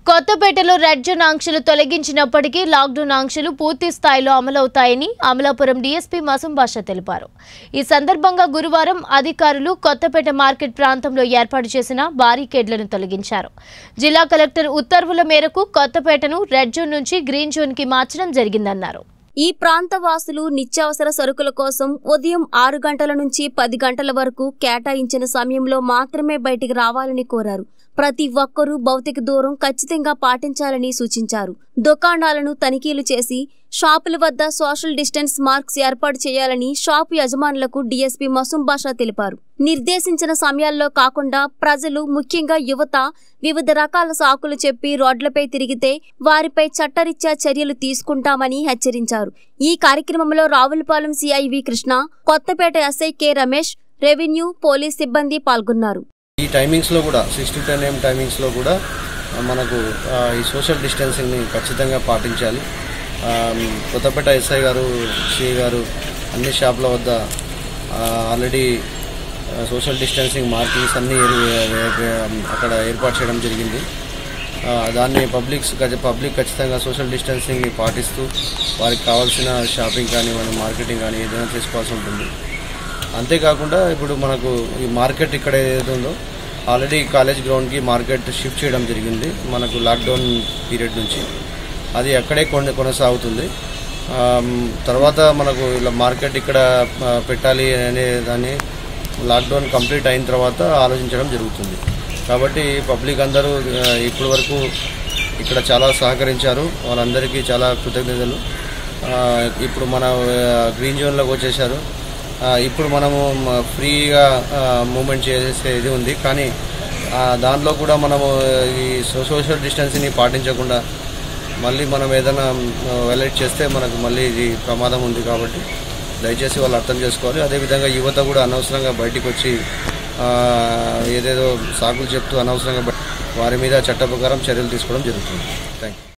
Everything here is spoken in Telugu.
కొత్తపేటలో రెడ్ జోన్ ఆంక్షలు తొలగించినప్పటికీ లాక్డౌన్ ఆంక్షలు పూర్తి స్థాయిలో అమలవుతాయని అమలాపురం డీఎస్పీ మసం బాషా తెలిపారు ఈ సందర్భంగా గురువారం అధికారులు కొత్తపేట మార్కెట్ ప్రాంతంలో ఏర్పాటు చేసిన బారికేడ్లను తొలగించారు జిల్లా కలెక్టర్ ఉత్తర్వుల మేరకు కొత్తపేటను రెడ్ జోన్ నుంచి గ్రీన్ జోన్కి మార్చడం జరిగిందన్నారు ఈ ప్రాంత వాసులు నిత్యావసర సరుకుల కోసం ఉదయం ఆరు గంటల నుంచి పది గంటల వరకు కేటాయించిన సమయంలో మాత్రమే బయటికి రావాలని కోరారు ప్రతి ఒక్కరూ భౌతిక దూరం ఖచ్చితంగా పాటించాలని సూచించారు దుకాణాలను తనిఖీలు చేసి షాపుల వద్ద సోషల్ డిస్టెన్స్ మార్క్స్ ఏర్పాటు చేయాలని షాపు యజమానులకు డీఎస్పీ మసూం బాషా తెలిపారు నిర్దేశించిన సమయాల్లో కాకుండా ప్రజలు ముఖ్యంగా యువత వివిధ రకాల సాకులు చెప్పి రోడ్లపై తిరిగితే వారిపై చట్టరీత్యా చర్యలు తీసుకుంటామని హెచ్చరించారు ఈ కార్యక్రమంలో Ravulapalem CI V Krishna Kothapeta SI K Ramesh revenue police సిబ్బంది పాల్గొన్నారు ఈ టైమింగ్స్లో కూడా సిక్స్ టు టెన్ ఏఎం టైమింగ్స్లో కూడా ఆ, మనకు ఆ, ఈ సోషల్ డిస్టెన్సింగ్ని ఖచ్చితంగా పాటించాలి ఆ, కొత్తపేట ఎస్ఐ గారు సిఐ గారు అన్ని షాపుల వద్ద ఆల్రెడీ సోషల్ డిస్టెన్సింగ్ మార్కింగ్స్ అన్నీ ఏర్- ఏ- అక్కడ ఏర్పాటు చేయడం జరిగింది ఆ, దాన్ని పబ్లిక్ పబ్లిక్ ఖచ్చితంగా సోషల్ డిస్టెన్సింగ్ని పాటిస్తూ వారికి కావాల్సిన షాపింగ్ కానీ మన మార్కెటింగ్ కానీ ఏదైనా చేసుకోవాల్సి ఉంటుంది అంతేకాకుండా ఇప్పుడు మనకు ఈ మార్కెట్ ఇక్కడ ఏదైతే ఉందో ఆల్రెడీ కాలేజ్ గ్రౌండ్కి మార్కెట్ షిఫ్ట్ చేయడం జరిగింది మనకు లాక్డౌన్ పీరియడ్ నుంచి అది అక్కడే కొన కొనసాగుతుంది ఆమ్, తర్వాత మనకు ఇలా మార్కెట్ ఇక్కడ ఆ, పెట్టాలి అనే దాన్ని లాక్డౌన్ కంప్లీట్ అయిన తర్వాత ఆలోచించడం జరుగుతుంది కాబట్టి పబ్లిక్ అందరూ ఆ, ఇప్పటి వరకు ఇక్కడ చాలా సహకరించారు వాళ్ళందరికీ చాలా కృతజ్ఞతలు ఆ, ఇప్పుడు మన ఆ, గ్రీన్ జోన్లోకి వచ్చేసారు ఆ, ఇప్పుడు మనము మ- ఫ్రీగా ఆ, మూమెంట్ చేసే ఇది ఉంది కానీ ఆ, దాంట్లో కూడా మనము ఈ సో- సోషల్ డిస్టెన్స్ని పాటించకుండా మళ్ళీ మనం ఏదైనా వెలైట్ చేస్తే మనకు మళ్ళీ ఇది ప్రమాదం ఉంది కాబట్టి దయచేసి వాళ్ళు అర్థం చేసుకోవాలి అదేవిధంగా యువత కూడా అనవసరంగా బయటికి వచ్చి ఆ, ఏదేదో సాకులు చెప్తూ అనవసరంగా బయ- వారి మీద చట్ట ప్రకారం చర్యలు తీసుకోవడం జరుగుతుంది థ్యాంక్ యూ